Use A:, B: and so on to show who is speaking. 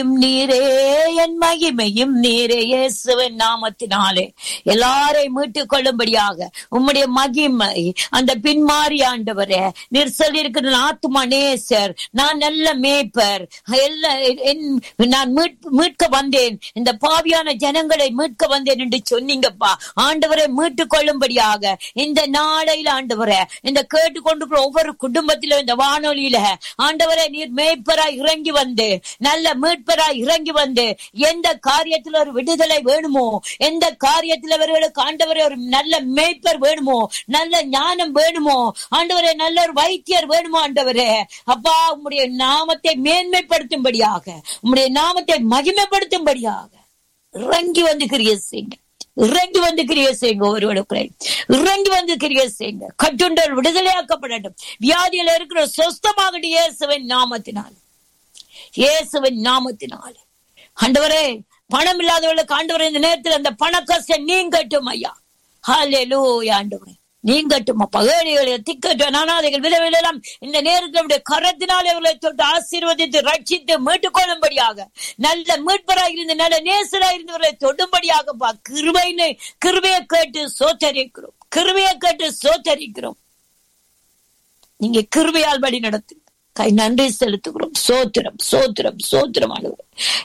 A: நீரே என் மகிமையும் நீரே இயேசுவின் நாமத்தினாலே எல்லாரையும் மீட்டுக் கொள்ளும்படியாக உம்முடைய மகிமை அந்த பின்மாறி ஆண்டவரே நீர் சொல்லியிருக்கிற ஆத்துமா நேசர் நான் நல்ல மேய்ப்பர் எல்லா என்- நான் மீட்- மீட்க வந்தேன் இந்த பாவியான ஜனங்களை மீட்க வந்தேன் என்று சொன்னீங்கப்பா ஆண்டவரை மீட்டுக் கொள்ளும்படியாக இந்த நாளையில ஆண்டவரே இந்த கேட்டுக்கொண்டிருக்கிற ஒவ்வொரு குடும்பத்திலும் இந்த வானொலியில ஆண்டவரே நீர் மேய்ப்பராய் இறங்கி வந்து நல்ல மீட்பராய் இறங்கி வந்து எந்த காரியத்துல ஒரு விடுதலை வேணுமோ எந்த காரியத்துல அவர்களுக்கு ஆண்டவரே ஒரு நல்ல மேய்ப்பர் வேணுமோ நல்ல ஞானம் வேணுமோ ஆண்டவரே நல்ல ஒரு வைத்தியர் வேணுமோ ஆண்டவரே அப்பா உம்முடைய நாமத்தை மேன்மைப்படுத்தும்படியாக உம்முடைய நாமத்தை மகிமைப்படுத்தும்படியாக இறங்கி வந்து கிரிய செய்யுங்க இறங்கி வந்து கிரிய செய்யுங்க ஒருவருக்கு இறங்கி வந்து கிரிய செய்யுங்க கட்டுண்டல் விடுதலையாக்கப்படட்டும் வியாதியில இருக்கிற சொஸ்தமாகட்டும் இயேசுவின் நாமத்தினால் இயேசுவின் நாமத்தினால் ஆண்டவரே பணம் இல்லாதவர்களுக்கு ஆண்டவரே இந்த நேரத்தில் அந்த பண கஷ்டம் நீங்கட்டும் ஐயா ஹalleluya ஆண்டவரே நீங்கட்டும் அப்பா ஏழைகளை திக்கட்டும் அனாதைகள் விதவிலாம் இந்த நேரத்தில் அவருடைய கரத்தினால் அவர்களை தொட்டு ஆசீர்வதித்து ரட்சித்து மீட்டுக் கொள்ளும்படியாக நல்ல மீட்பராக இருந்து நல்ல நேசராக இருந்தவர்களை தொடும்படியாகப்பா கிருபைன்னு கிருபையை கேட்டு சோத்தரிக்கிறோம் கிருபையை கேட்டு சோத்தரிக்கிறோம் நீங்க கிருபையால் வழி நடத்துங்க கை நன்றி செலுத்துகிறோம் சோத்திரம் சோத்திரம் சோத்திரம் ஆண்டவரே